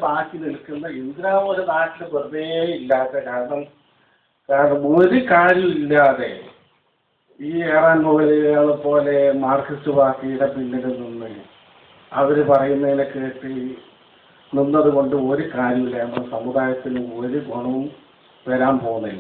ബാക്കി നിൽക്കുന്ന എന്തിനാ ഒരു നാട്ടിൽ വെറുതെ ഇല്ലാത്ത കാരണം കാരണം ഒരു കാര്യമില്ലാതെ ഈ ഏറാൻ മുകളിലുകളെ പോലെ മാർക്സിസ്റ്റ് പാർട്ടിയുടെ പിന്നിൽ നിന്ന് അവർ പറയുന്നതിനെ കേട്ട് നിന്നത് കൊണ്ട് ഒരു കാര്യമില്ല നമ്മുടെ സമുദായത്തിന് ഒരു ഗുണവും വരാൻ പോകുന്നില്ല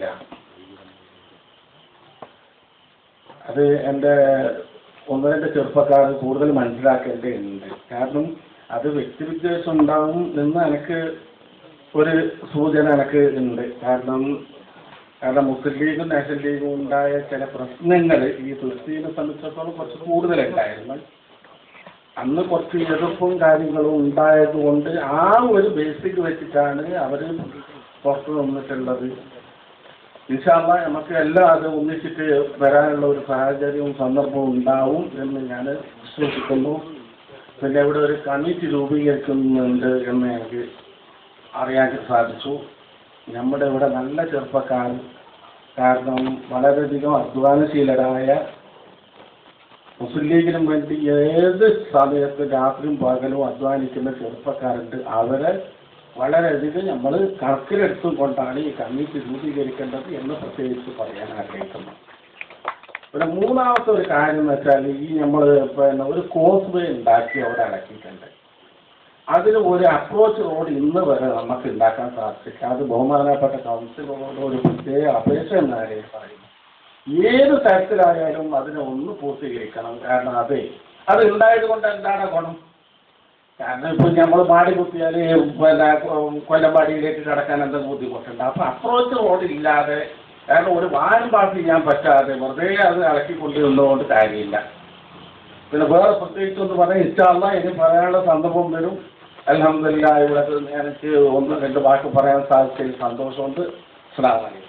അത് എൻ്റെ ഒന്ന് രണ്ട് ചെറുപ്പക്കാർ കൂടുതൽ മനസ്സിലാക്കേണ്ടതുണ്ട് കാരണം അത് വ്യക്തിവിദ്വേഷം ഉണ്ടാവും എന്ന് എനിക്ക് ഒരു സൂചന എനിക്ക് ഉണ്ട് കാരണം കാരണം മുസ്ലിം ലീഗും നാഷണൽ ലീഗും ഉണ്ടായ ചില പ്രശ്നങ്ങൾ ഈ തുർക്കിയെ സംബന്ധിച്ചിടത്തോളം കുറച്ച് കൂടുതലുണ്ടായിരുന്നു അന്ന് കുറച്ച് എതിർപ്പും കാര്യങ്ങളും ഉണ്ടായതുകൊണ്ട് ആ ഒരു ബേസിക് വെച്ചിട്ടാണ് അവർ പുറത്തു നിന്നിട്ടുള്ളത് ഇൻഷാല്ല നമുക്ക് എല്ലാം അത് ഒന്നിച്ചിട്ട് വരാനുള്ള ഒരു സാഹചര്യവും സന്ദർഭവും ഉണ്ടാവും എന്ന് ഞാൻ വിശ്വസിക്കുന്നു പിന്നെ ഇവിടെ ഒരു കമ്മിറ്റി രൂപീകരിക്കുന്നുണ്ട് എന്ന് എനിക്ക് അറിയാൻ സാധിച്ചു നമ്മുടെ ഇവിടെ നല്ല ചെറുപ്പക്കാർ കാരണം വളരെയധികം അധ്വാനശീലരായ മുസ്ലിം ലീഗിനും വേണ്ടി ഏത് സമയത്ത് രാത്രിയും പകലും അധ്വാനിക്കുന്ന ചെറുപ്പക്കാരുണ്ട് അവരെ വളരെയധികം നമ്മൾ കണക്കിലെടുത്തുകൊണ്ടാണ് ഈ കമ്മിറ്റി രൂപീകരിക്കേണ്ടത് എന്ന് പ്രത്യേകിച്ച് പറയാൻ ആഗ്രഹിക്കുന്നു പിന്നെ മൂന്നാമത്തെ ഒരു കാര്യം എന്ന് വെച്ചാൽ ഈ നമ്മൾ പിന്നെ ഒരു കോസ് വേ ഉണ്ടാക്കി അവിടെ അടക്കിയിട്ടുണ്ട് അതിന് ഒരു അപ്രോച്ച് റോഡ് ഇന്ന് വരെ നമുക്ക് ഉണ്ടാക്കാൻ സാധിച്ചില്ല അത് ബഹുമാനപ്പെട്ട കൗൺസിലറോട് ഒരു പ്രത്യേക അപേക്ഷ എന്നാണ് ഞാൻ പറയുന്നത് ഏത് തരത്തിലായാലും അതിനെ ഒന്ന് പൂർത്തീകരിക്കണം കാരണം അതെ അത് ഉണ്ടായത് കൊണ്ട് എന്താണ് ഗുണം കാരണം ഇപ്പൊ നമ്മൾ മാടി കുത്തിയാൽ പിന്നെ കൊല്ലമ്പാടിയിലേക്ക് കിടക്കാൻ എന്താ ബുദ്ധിമുട്ടുണ്ട് അപ്പൊ അപ്രോച്ച് റോഡ് ഇല്ലാതെ കാരണം ഒരു വാഹനം പാസ് ചെയ്യാൻ പറ്റാതെ വെറുതെ അത് ഇളക്കിക്കൊണ്ട് നിന്നുകൊണ്ട് കാര്യമില്ല പിന്നെ വേറെ പ്രത്യേകിച്ച് ഒന്ന് പറയാൻ ഇഷ്ടമല്ല ഇനി പറയാനുള്ള സന്ദർഭം വരും അലഹമില്ല ഇവിടെ എനിക്ക് ഒന്ന് രണ്ട് വാക്ക് പറയാൻ സാധിച്ചതിൽ സന്തോഷമുണ്ട് അസ്സലാമു അലൈക്കും